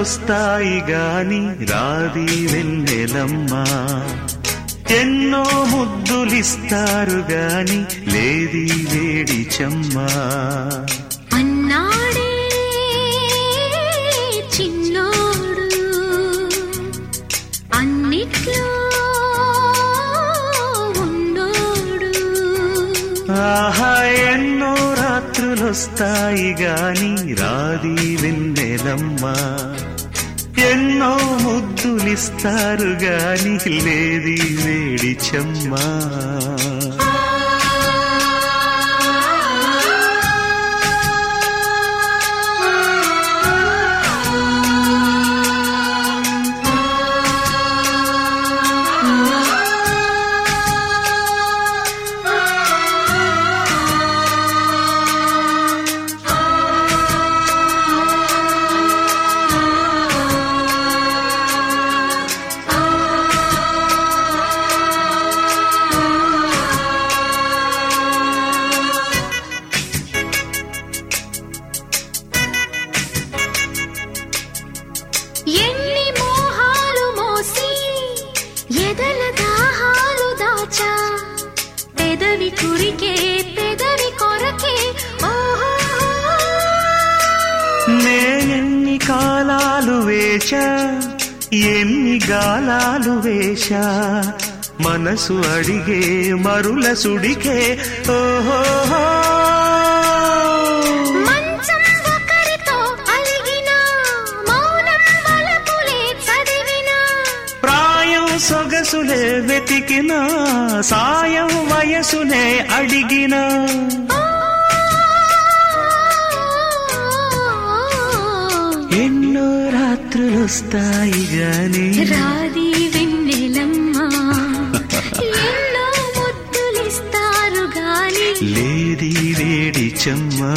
రాత్రులొస్తాయి గాని రాది వెన్నెలమ్మా ఎన్నో ముద్దులిస్తారు గాని లేది వేడి చెమ్మా అన్నాడే చిన్నోడు అన్నిట్లో ఉన్నోడు ఆహా ఎన్నో రాత్రులొస్తాయి గాని రాది వెన్నెలమ్మా ఎన్నో ముద్దులిస్తారు గాని లేది వేడి చెమ్మా ఎన్ని మోహాలు మోసి ఎదల దాహాలు దాచా పెదవి కురికే పెదవి కొరకే ఓహో నేనెన్ని కాలాలు వేచా ఎన్ని గాలాలు వేశా మనసు అడిగే మరుల సుడికే ఓహో మంచం ఒకరితో అలిగిన మౌనం వలపులే చదివిన ప్రాయం సొగసులే వెతికిన సాయం వయసునే అడిగిన ఎన్నో రాత్రులొస్తాయి గాని రాది వెన్నెలమ్మ ఎన్నో ముద్దులిస్తారు గాని లేది వేడి చెమ్మా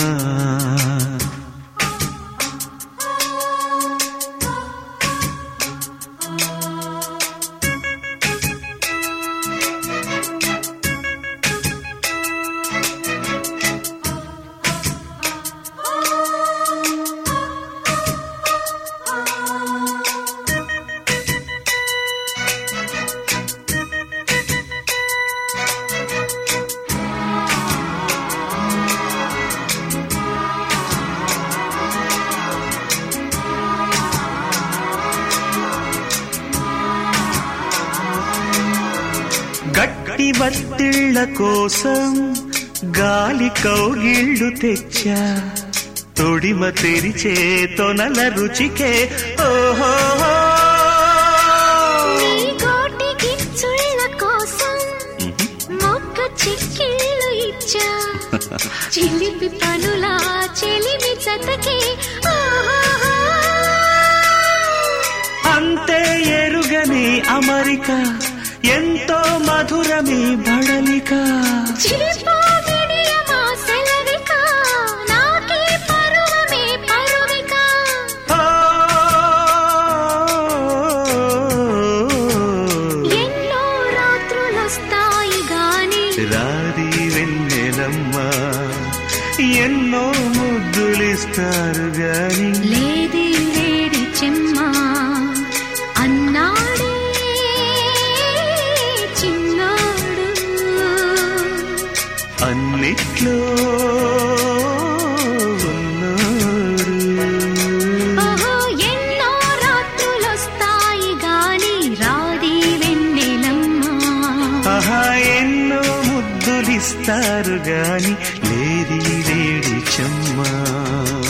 గట్టి బత్తిళ్ళ కోసం గాలి కౌగిళ్ళు తెచ్చా తొడిమ తెరిచే తొనల రుచికే ఓహో నీ కోటి గిచ్చుళ్ళ కోసం మొక్క చిక్కిళ్ళు ఇచ్చా చిలిపి పనులా చెలిమి చతకి అంతే ఎరుగని అమరిక ఎంతో మధురమి బడలిక నాకే పరువమే పరువిక ఓ, ఎన్నో రాత్రులొస్తాయి గాని రాది వెన్నెలమ్మా ఎన్నో ముద్దులిస్తారు గాని లేది లేడి చెమ్మా అన్నాడే చిన్నాడు అన్నిట్లో ఉన్నాడు ఓహో ఎన్నో రాత్రులొస్తాయి గాని రాది వెన్నెలమ్మా ఆహా ఎన్నో ముద్దులిస్తారు గాని లేది వేడి చెమ్మా